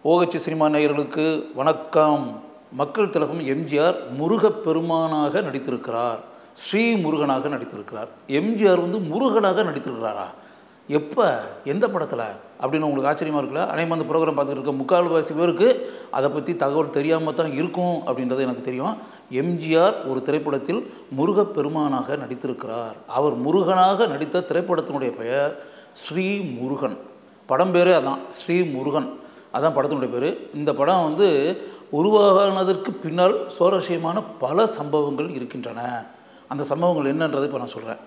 ஓகச்சி cinema நேயர்களுக்கு வணக்கம் மக்கள் திலகம் எம்ஜிஆர் முருகப்பெருமானாக நடித்திருக்கிறார் ஸ்ரீ முருகனாக நடித்திருக்கிறார் எம்ஜிஆர் வந்து முருகனாக நடித்திருக்கிறாரா எப்போ எந்த படத்தில் அப்படின்னு உங்களுக்கு ஆச்சரியமாக இருக்குல்ல அனைவரும் அந்த ப்ரோக்ராம் பார்த்துட்டு இருக்க முக்கால்வாசி பேருக்கு அதை பற்றி தகவல் தெரியாமல் தான் இருக்கும் அப்படின்றது எனக்கு தெரியும் எம்ஜிஆர் ஒரு திரைப்படத்தில் முருகப்பெருமானாக நடித்திருக்கிறார் அவர் முருகனாக நடித்த திரைப்படத்தினுடைய பெயர் ஸ்ரீ முருகன் படம் பேரே அதான் ஸ்ரீ முருகன் அதான் படத்தினுடைய பேர் இந்த படம் வந்து உருவானதற்கு பின்னால் சுவாரஸ்யமான பல சம்பவங்கள் இருக்கின்றன அந்த சம்பவங்கள் என்னன்றது இப்போ நான் சொல்கிறேன்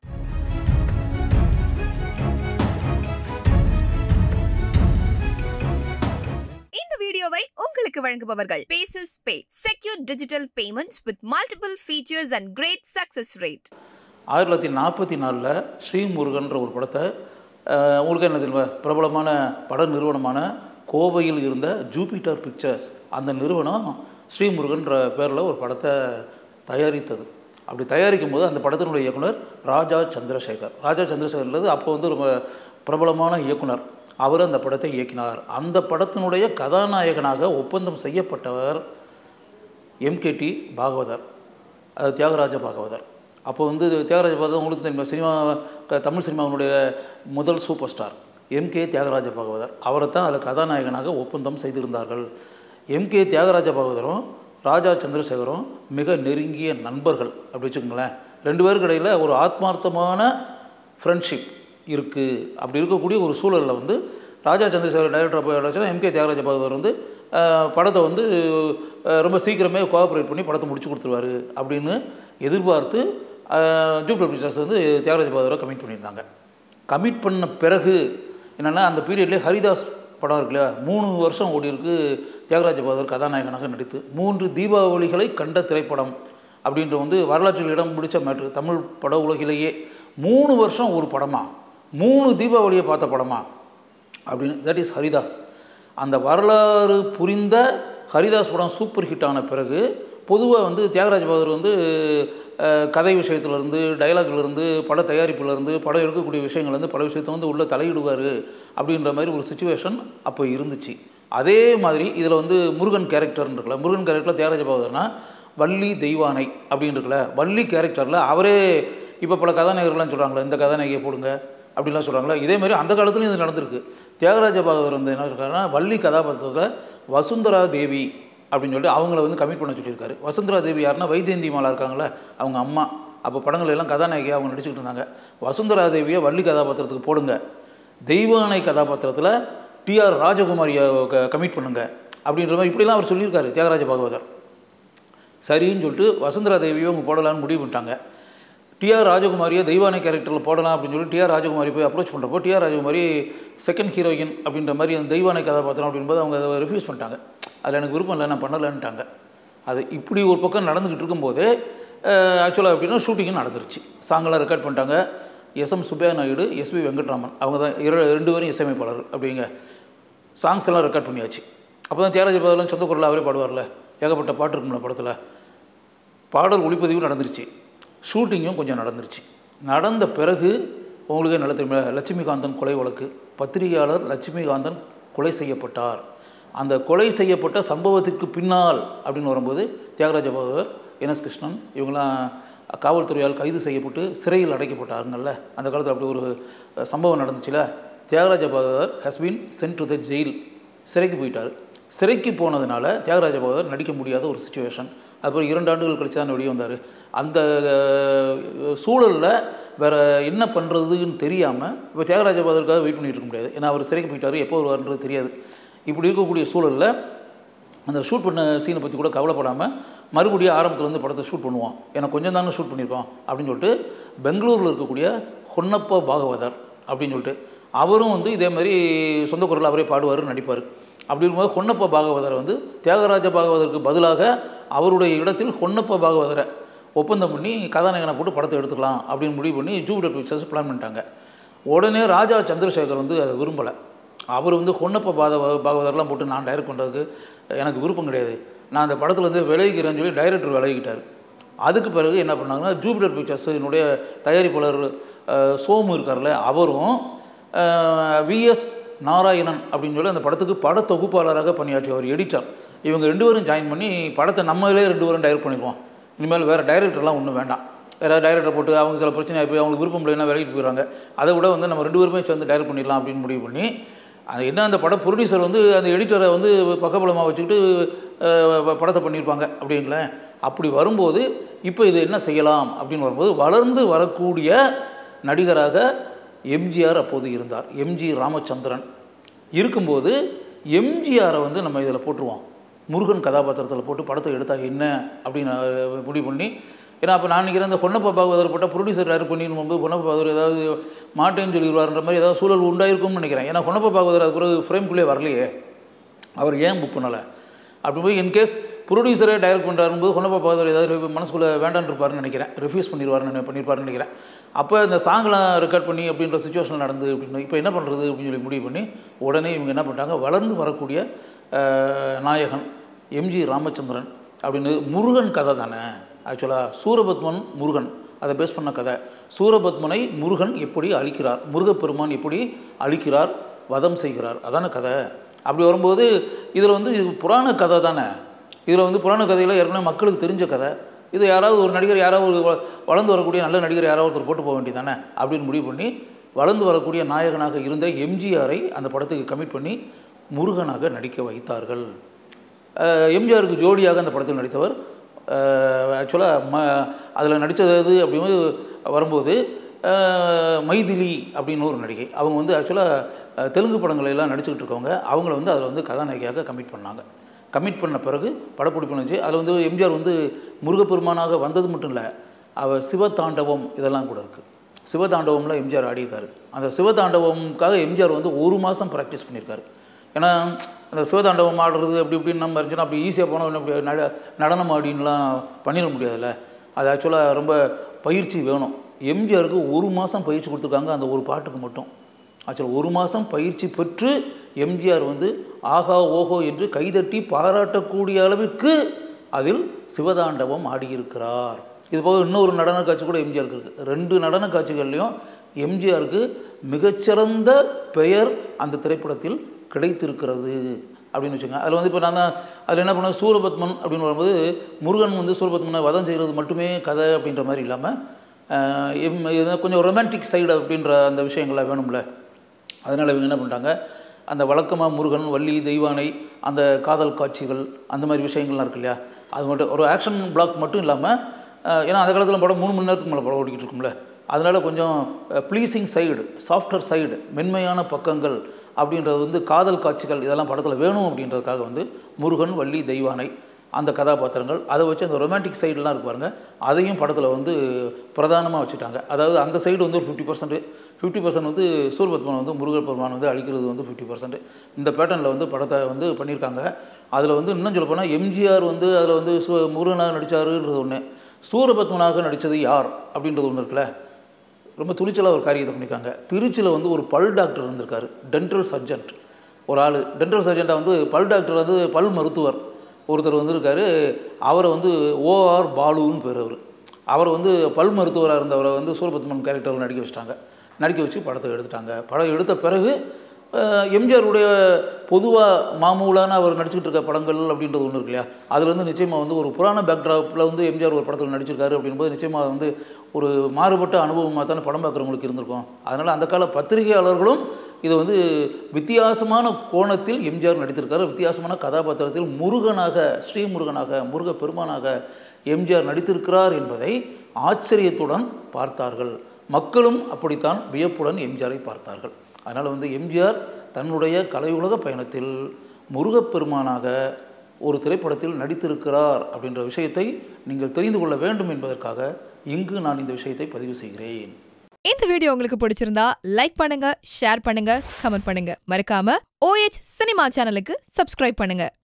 இந்த வீடியோவை உங்களுக்கு வழங்குபவர்கள் பேசஸ் pay secure digital payment with multiple features and great success rate ஆயிரத்தி தொள்ளாயிரத்தி நாற்பத்தி நாலில் ஸ்ரீமுருகன்ற ஒரு படத்தை அஹ், உங்களுக்கு என்ன தெரியுமா பிரபலமான பட நிறுவனமான கோவையில் இருந்த ஜூபிட்டர் பிக்சர்ஸ் அந்த நிறுவனம் ஸ்ரீமுருகன்ற பேரில் ஒரு படத்தை தயாரித்தது அப்படி தயாரிக்கும் போது அந்த படத்தினுடைய இயக்குனர் ராஜா சந்திரசேகர் ராஜா சந்திரசேகர்ன்றது அப்போ வந்து ரொம்ப பிரபலமான இயக்குனர் அவர் அந்த படத்தை இயக்கினார் அந்த படத்தினுடைய கதாநாயகனாக ஒப்பந்தம் செய்யப்பட்டவர் எம்கேடி பாகவதர் அது தியாகராஜ பாகவதர் அப்போ வந்து தியாகராஜ பாகவதர் உங்களுக்கு தெரியும் சினிமா க- தமிழ் சினிமாவினுடைய முதல் super star MK Thyagaraja Bhagavathar அவரை தான் அதில் கதாநாயகனாக ஒப்பந்தம் செய்திருந்தார்கள் எம்கே தியாகராஜ பாகவதரும் ராஜா சந்திரசேகரும் மிக நெருங்கிய நண்பர்கள் அப்படி வச்சுக்கோங்களேன் ரெண்டு பேருக்கு இடையில் ஒரு ஆத்மார்த்தமான ஃப்ரெண்ட்ஷிப் இருக்குது அப்படி இருக்கக்கூடிய ஒரு சூழலில் வந்து ராஜா சந்திரசேகர் டைரக்டர் போய் எம்கே தியாகராஜ பாகவதர் வந்து அஹ், படத்தை வந்து அஹ், ரொம்ப சீக்கிரமே கோஆப்ரேட் பண்ணி படத்தை முடிச்சு கொடுத்துருவாரு அப்படின்னு எதிர்பார்த்து ஜூப்ளர் பிக்சர்ஸ் வந்து தியாகராஜ பாகவதரை கமிட் பண்ணியிருந்தாங்க கமிட் பண்ண பிறகு என்னென்னா அந்த பீரியட்லேயே ஹரிதாஸ் படம் இருக்கு இல்லையா மூணு வருஷம் ஓடி இருக்கு தியாகராஜ பாகவதர் கதாநாயகனாக நடித்து மூன்று தீபாவளிகளை கண்ட திரைப்படம் அப்படின்ற வந்து வரலாற்றில் இடம் பிடிச்ச மேட்ரு தமிழ் பட உலகிலேயே மூணு வருஷம் ஒரு படமா மூணு தீபாவளியை பார்த்த படமா அப்படின்னு தட் இஸ் ஹரிதாஸ் அந்த வரலாறு புரிந்த ஹரிதாஸ் படம் சூப்பர் ஹிட் ஆன பிறகு பொதுவாக வந்து தியாகராஜ பகதூர் வந்து அஹ், கதை விஷயத்துலேருந்து டைலாக்லேருந்து பட தயாரிப்புலேருந்து படம் எடுக்கக்கூடிய விஷயங்கள்லேருந்து பல விஷயத்தை வந்து உள்ளே தலையிடுவார் அப்படின்ற மாதிரி ஒரு சுச்சுவேஷன் அப்போ இருந்துச்சு அதே மாதிரி இதில் வந்து முருகன் கேரக்டர்னு இருக்குல்ல முருகன் கேரக்டரில் தியாகராஜ பகதூர்னா வள்ளி தெய்வானை அப்படின்னு இருக்குல்ல வள்ளி கேரக்டரில் அவரே இப்போ பல கதாநாயகர்கள்லாம் சொல்கிறாங்களே இந்த கதாநாயகியை போடுங்க அப்படின்லாம் சொல்கிறாங்களா இதே மாதிரி அந்த காலத்துலையும் இது நடந்திருக்கு தியாகராஜ பாகவதர் வந்து என்ன இருக்காருன்னா வள்ளி கதாபாத்திரத்தில் வசுந்தரா தேவி அப்படின்னு சொல்லிட்டு அவங்கள வந்து கமிட் பண்ண சொல்லியிருக்காரு வசுந்தரா தேவி யாருன்னா வைஜெயந்தி மாலா இருக்காங்களே அவங்க அம்மா அப்போ படங்கள் எல்லாம் கதாநாயகியாக அவங்க நடிச்சுக்கிட்டு இருந்தாங்க வசுந்தரா தேவியை வள்ளி கதாபாத்திரத்துக்கு போடுங்க தெய்வானை கதாபாத்திரத்தில் டிஆர் ராஜகுமாரியை கமிட் பண்ணுங்க அப்படின்ற மாதிரி இப்படிலாம் அவர் சொல்லியிருக்காரு தியாகராஜ பாகவதர் சரின்னு சொல்லிட்டு வசுந்தரா தேவியை அவங்க போடலான்னு முடிவு பண்ணிட்டாங்க டிஆர் ராஜகுமாரியை தெய்வானை கேரக்டரில் போடலாம் அப்படின்னு சொல்லி டிஆர் ராஜகுமாரி போய் அப்ரோச் பண்ணுறப்போ டிஆர் ராஜகுமாரி செகண்ட் ஹீரோயின் அப்படின்ற மாதிரி அந்த தெய்வானை கதாபாத்திரம் அப்படின்போது அவங்க அதை ரிஃப்யூஸ் பண்ணிட்டாங்க அதில் எனக்கு விருப்பம் இல்லை நான் பண்ணலைன்ட்டாங்க அது இப்படி ஒரு பக்கம் நடந்துக்கிட்டு இருக்கும்போது ஆக்சுவலாக எப்படின்னா ஷூட்டிங்கும் நடந்துருச்சு சாங்கெல்லாம் ரெக்கார்ட் பண்ணிட்டாங்க S M Subbaiah Naidu SP Venkatraman அவங்க தான் இரு ரெண்டு பேரும் இசையமைப்பாளர் அப்படிங்க சாங்ஸ் எல்லாம் ரெக்கார்ட் பண்ணியாச்சு அப்போ தான் தியாகராஜ பாதலாம் சொந்த குரலில் அவரே பாடுவார்ல ஏகப்பட்ட பாட்டு இருக்கும்ல படத்தில் பாடல் ஒளிப்பதிவும் நடந்துருச்சு ஷூட்டிங்கும் கொஞ்சம் நடந்துருச்சு நடந்த பிறகு உங்களுக்கு நல்ல தெரியுமா லட்சுமிகாந்தன் கொலை வழக்கு பத்திரிகையாளர் லட்சுமிகாந்தன் கொலை செய்யப்பட்டார் அந்த கொலை செய்யப்பட்ட சம்பவத்திற்கு பின்னால் அப்படின்னு வரும்போது தியாகராஜ பகவர் என்எஸ் கிருஷ்ணன் இவங்களாம் காவல்துறையால் கைது செய்யப்பட்டு சிறையில் அடைக்கப்பட்டாருங்கள்ல அந்த காலத்தில் அப்படி ஒரு அஹ், சம்பவம் நடந்துச்சுல தியாகராஜ பகவர் has been sent to the jail சிறைக்கு போயிட்டார் சிறைக்கு போனதுனால தியாகராஜ பகவர் நடிக்க முடியாத ஒரு சுச்சுவேஷன் அதுக்கப்புறம் இரண்டு ஆண்டுகள் கழிச்சு தான் வெளியே வந்தார் அந்த சூழலில் வேறு என்ன பண்ணுறதுன்னு தெரியாமல் இப்போ தியாகராஜ பகவருக்காக வெயிட் பண்ணிட்டு இருக்க முடியாது ஏன்னா அவர் சிறைக்கு போயிட்டார் எப்போ வருவார்ன்றது தெரியாது இப்படி இருக்கக்கூடிய சூழலில் அந்த ஷூட் பண்ண சீனை பற்றி கூட கவலைப்படாமல் மறுபடியும் ஆரம்பத்துலேருந்து படத்தை ஷூட் பண்ணுவோம் ஏன்னா கொஞ்சம் தானே ஷூட் பண்ணியிருக்கோம் அப்படின்னு சொல்லிட்டு பெங்களூரில் இருக்கக்கூடிய ஹொன்னப்ப பாகவதர் அப்படின்னு சொல்லிட்டு அவரும் வந்து இதே மாதிரி சொந்த குரல் அவரே பாடுவார் நடிப்பார் அப்படி இருக்கும்போது ஹொன்னப்ப பாகவதரை வந்து தியாகராஜ பாகவதருக்கு பதிலாக அவருடைய இடத்தில் ஹொன்னப்ப பாகவதரை ஒப்பந்தம் பண்ணி கதாநாயகனை போட்டு படத்தை எடுத்துக்கலாம் அப்படின்னு முடிவு பண்ணி ஜூபிடர் பிக்சர்ஸ் பிளான் பண்ணிட்டாங்க உடனே ராஜா சந்திரசேகர் வந்து அதை விரும்பலை அவர் வந்து ஹொன்னப்ப பாத பாகவதர்லாம் போட்டு நான் டைரக்ட் பண்ணுறதுக்கு எனக்கு விருப்பம் கிடையாது நான் அந்த படத்துலேருந்து விலகிக்கிறேன்னு சொல்லி டைரக்டர் விலகிக்கிட்டார் அதுக்கு பிறகு என்ன பண்ணாங்கன்னா ஜூபிடர் பிக்சர்ஸ் என்னுடைய தயாரிப்பாளர் அஹ், சோமு இருக்கார்ல அவரும் விஎஸ் நாராயணன் அப்படின்னு சொல்லி அந்த படத்துக்கு பட தொகுப்பாளராக பணியாற்றிய ஒரு எடிட்டர் இவங்க ரெண்டு பேரும் ஜாயின் பண்ணி படத்தை நம்மளே ரெண்டு பேரும் டைரக்ட் பண்ணிக்குவோம் இனிமேல் வேறு டைரக்டர்லாம் ஒன்றும் வேண்டாம் வேறு டைரக்டர் போட்டு அவங்க சில பிரச்சனை போய் அவங்களுக்கு விருப்பம் இல்லைன்னா வேலைக்கு போயிடுறாங்க அதை விட வந்து நம்ம ரெண்டு பேருமே சேர்ந்து டைரக்ட் பண்ணிடலாம் அப்படின்னு முடிவு பண்ணி அது என்ன அந்த பட ப்ரொடியூசர் வந்து அந்த எடிட்டரை வந்து பக்கபலமாக வச்சுக்கிட்டு அஹ், படத்தை பண்ணியிருப்பாங்க அப்படின்ல அப்படி வரும்போது இப்போ இது என்ன செய்யலாம் அப்படின்னு வரும்போது வளர்ந்து வரக்கூடிய நடிகராக எம்ஜிஆர் அப்போது இருந்தார் எம்ஜி ராமச்சந்திரன் இருக்கும்போது எம்ஜிஆரை வந்து நம்ம இதில் போட்டுருவோம் முருகன் கதாபாத்திரத்தில் போட்டு படத்தை எடுத்தால் என்ன அப்படின்னு அஹ், முடிவு பண்ணி ஏன்னா அப்போ நான் நினைக்கிறேன் அந்த பொன்னப்பா பாகவதர் போட்ட ப்ரொடியூசர் யார் பண்ணின்னு போது பொன்னப்பா பாகவதர் ஏதாவது மாட்டேன்னு சொல்லிடுவார்ன்ற மாதிரி ஏதாவது சூழல் உண்டாயிருக்கும்னு நினைக்கிறேன் ஏன்னா பொன்னப்பா பாகவதர் அது பிறகு ஃப்ரேம்குள்ளே வரலையே அவர் ஏன் புக் பண்ணலை அப்படி போய் இன்கேஸ் ப்ரொடியூசரே டைரக்ட் பண்ணுறாரும்போது பொன்னப்பா பாகவதர் ஏதாவது மனசுக்குள்ளே வேண்டான்னு இருப்பாருன்னு நினைக்கிறேன் ரிஃப்யூஸ் பண்ணிடுவாருன்னு பண்ணியிருப்பாருன்னு நினைக்கிறேன் அப்போ இந்த சாங்லாம் ரெக்கார்ட் பண்ணி அப்படின்ற சுச்சுவேஷன் நடந்து அப்படின்னு இப்போ என்ன பண்ணுறது அப்படின்னு சொல்லி முடிவு பண்ணி உடனே இவங்க என்ன பண்ணிட்டாங்க வளர்ந்து வரக்கூடிய அஹ், நாயகன் எம்ஜி ராமச்சந்திரன் அப்படின்னு முருகன் கதை தானே ஆக்சுவலாக சூரபத்மன் முருகன் அதை பேஸ் பண்ண கதை சூரபத்மனை முருகன் எப்படி அழிக்கிறார் முருகப்பெருமான் எப்படி அழிக்கிறார் வதம் செய்கிறார் அதான கதை அப்படி வரும்போது இதில் வந்து இது புராண கதை தானே இதில் வந்து புராண கதையில் ஏற்கனவே மக்களுக்கு தெரிஞ்ச கதை இது யாராவது ஒரு நடிகர் யாராவது ஒரு வ- வளர்ந்து வரக்கூடிய நல்ல நடிகர் யாராவது ஒருத்தர் போட்டு போக வேண்டியதானே அப்படின்னு முடிவு பண்ணி வளர்ந்து வரக்கூடிய நாயகனாக இருந்த எம்ஜிஆரை அந்த படத்துக்கு கமிட் பண்ணி முருகனாக நடிக்க வைத்தார்கள் அஹ் எம்ஜிஆருக்கு ஜோடியாக அந்த படத்தில் நடித்தவர் ஆக்சுவலாக ம அதில் நடித்தது அப்படிங்கும்போது வரும்போது அஹ், மைதிலி அப்படின்னு ஒரு நடிகை அவங்க வந்து ஆக்சுவலாக தெலுங்கு படங்களை எல்லாம் நடிச்சுக்கிட்டு இருக்கவங்க அவங்கள வந்து அதில் வந்து கதாநாயகியாக கமிட் பண்ணாங்க கமிட் பண்ண பிறகு படப்பிடிப்பு பண்ணுச்சு அதில் வந்து எம்ஜிஆர் வந்து முருகப்பெருமானாக வந்தது மட்டும் இல்லை அவர் சிவதாண்டவம் இதெல்லாம் கூட இருக்குது சிவதாண்டவம்ல எம்ஜிஆர் ஆடியிருக்காரு அந்த சிவதாண்டவம்காக எம்ஜிஆர் வந்து ஒரு மாதம் ப்ராக்டிஸ் பண்ணியிருக்காரு ஏன்னா அந்த சிவதாண்டவம் ஆடுறது அப்படி இப்படின்னு நம்ம இருந்துச்சுன்னா அப்படி ஈஸியாக போனோம் அப்படி நட நடனம் ஆடின்லாம் பண்ணிட முடியாதுல்ல அது ஆக்சுவலாக ரொம்ப பயிற்சி வேணும் எம்ஜிஆருக்கு ஒரு மாதம் பயிற்சி கொடுத்துருக்காங்க அந்த ஒரு பாட்டுக்கு மட்டும் ஆக்சுவலாக ஒரு மாதம் பயிற்சி பெற்று எம்ஜிஆர் வந்து ஆஹா ஓஹோ என்று கைதட்டி பாராட்டக்கூடிய அளவிற்கு அதில் சிவதாண்டவம் ஆடியிருக்கிறார் இது போக இன்னொரு நடன காட்சி கூட எம்ஜிஆருக்கு இருக்குது ரெண்டு நடன காட்சிகள்லையும் எம்ஜிஆருக்கு மிகச்சிறந்த பெயர் அந்த திரைப்படத்தில் கிடைத்திருக்கிறது அப்படின்னு வச்சுங்க அதில் வந்து இப்போ நான் தான் அதில் என்ன பண்ணேன் சூரபத்மன் அப்படின்னு வரும்போது முருகன் வந்து சூரபத்மனை வதம் செய்கிறது மட்டுமே கதை அப்படின்ற மாதிரி இல்லாமல் ஆஹ் எம் இது கொஞ்சம் ரொமான்டிக் சைடு அப்படின்ற அந்த விஷயங்கள்லாம் வேணும்ல அதனால் இவங்க என்ன பண்ணிட்டாங்க அந்த வழக்கமாக முருகன் வள்ளி தெய்வானை அந்த காதல் காட்சிகள் அந்த மாதிரி விஷயங்கள்லாம் இருக்கு இல்லையா அது மட்டும் ஒரு ஆக்ஷன் பிளாக் மட்டும் இல்லாமல் ஏன்னா அந்த காலத்தில் படம் மூணு மணி நேரத்துக்கு மேலே படம் ஓடிக்கிட்டு இருக்கும்ல அதனால் கொஞ்சம் ப்ளீசிங் சைடு சாஃப்ட்வேர் சைடு மென்மையான பக்கங்கள் அப்படின்றது வந்து காதல் காட்சிகள் இதெல்லாம் படத்தில் வேணும் அப்படின்றதுக்காக வந்து முருகன் வள்ளி தெய்வானை அந்த கதாபாத்திரங்கள் அதை வச்சு அந்த ரொமான்டிக் சைடுலாம் இருக்கு பாருங்க அதையும் படத்தில் வந்து பிரதானமாக வச்சுட்டாங்க அதாவது அந்த சைடு வந்து ஒரு ஃபிஃப்டி பர்சன்ட் ஃபிஃப்டி பர்சன்ட் வந்து சூர்பத்மன் வந்து முருகர் பெருமான் வந்து அழிக்கிறது வந்து ஃபிஃப்டி பர்சன்ட் இந்த பேட்டர்னில் வந்து படத்தை வந்து பண்ணியிருக்காங்க அதில் வந்து இன்னும் சொல்ல போனால் எம்ஜிஆர் வந்து அதில் வந்து சு முருகனாக நடித்தாருன்றது ஒன்று சூரபத்மனாக நடித்தது யார் அப்படின்றது ஒன்று இருக்குல்ல ரொம்ப துணிச்சலாக ஒரு காரியத்தை பண்ணியிருக்காங்க திருச்சியில் வந்து ஒரு பல் டாக்டர் இருந்திருக்காரு டென்டல் சர்ஜன்ட் ஒரு ஆள் டென்டல் சர்ஜெண்ட்டாக வந்து பல் டாக்டர் வந்து பல் மருத்துவர் ஒருத்தர் வந்திருக்காரு அவரை வந்து ஓஆர் பாலுன்னு பேர் அவர் அவர் வந்து பல் மருத்துவராக இருந்தவரை வந்து சூரபத்மன் கேரக்டரில் நடிக்க வச்சிட்டாங்க நடிக்க வச்சு படத்தை எடுத்துட்டாங்க படம் எடுத்த பிறகு அஹ், எம்ஜிஆருடைய பொதுவாக மாமூலான அவர் நடிச்சுக்கிட்டு இருக்க படங்கள் அப்படின்றது ஒன்று இருக்கு இல்லையா அதில் வந்து நிச்சயமாக வந்து ஒரு புராண பேக்ட்ராப்பில் வந்து எம்ஜிஆர் ஒரு படத்தில் நடிச்சிருக்காரு அப்படின்போது நிச்சயமாக வந்து ஒரு மாறுபட்ட அனுபவமாக தானே படம் பார்க்குறவங்களுக்கு இருந்திருக்கும் அதனால் அந்த கால பத்திரிகையாளர்களும் இது வந்து வித்தியாசமான கோணத்தில் எம்ஜிஆர் நடித்திருக்காரு வித்தியாசமான கதாபாத்திரத்தில் முருகனாக ஸ்ரீமுருகனாக முருக பெருமானாக எம்ஜிஆர் நடித்திருக்கிறார் என்பதை ஆச்சரியத்துடன் பார்த்தார்கள் மக்களும் அப்படித்தான் வியப்புடன் எம்ஜிஆரை பார்த்தார்கள் அதனால் வந்து எம்ஜிஆர் தன்னுடைய கலையுலக பயணத்தில் முருகப்பெருமானாக ஒரு திரைப்படத்தில் நடித்திருக்கிறார் அப்படின்ற விஷயத்தை நீங்கள் தெரிந்து கொள்ள வேண்டும் என்பதற்காக இங்கு நான் இந்த விஷயத்தை பதிவு செய்கிறேன் இந்த வீடியோ உங்களுக்கு பிடிச்சிருந்தா லைக் பண்ணுங்க ஷேர் பண்ணுங்க கமெண்ட் பண்ணுங்க மறக்காம ஓஎச் சினிமா சேனலுக்கு சப்ஸ்கிரைப் பண்ணுங்க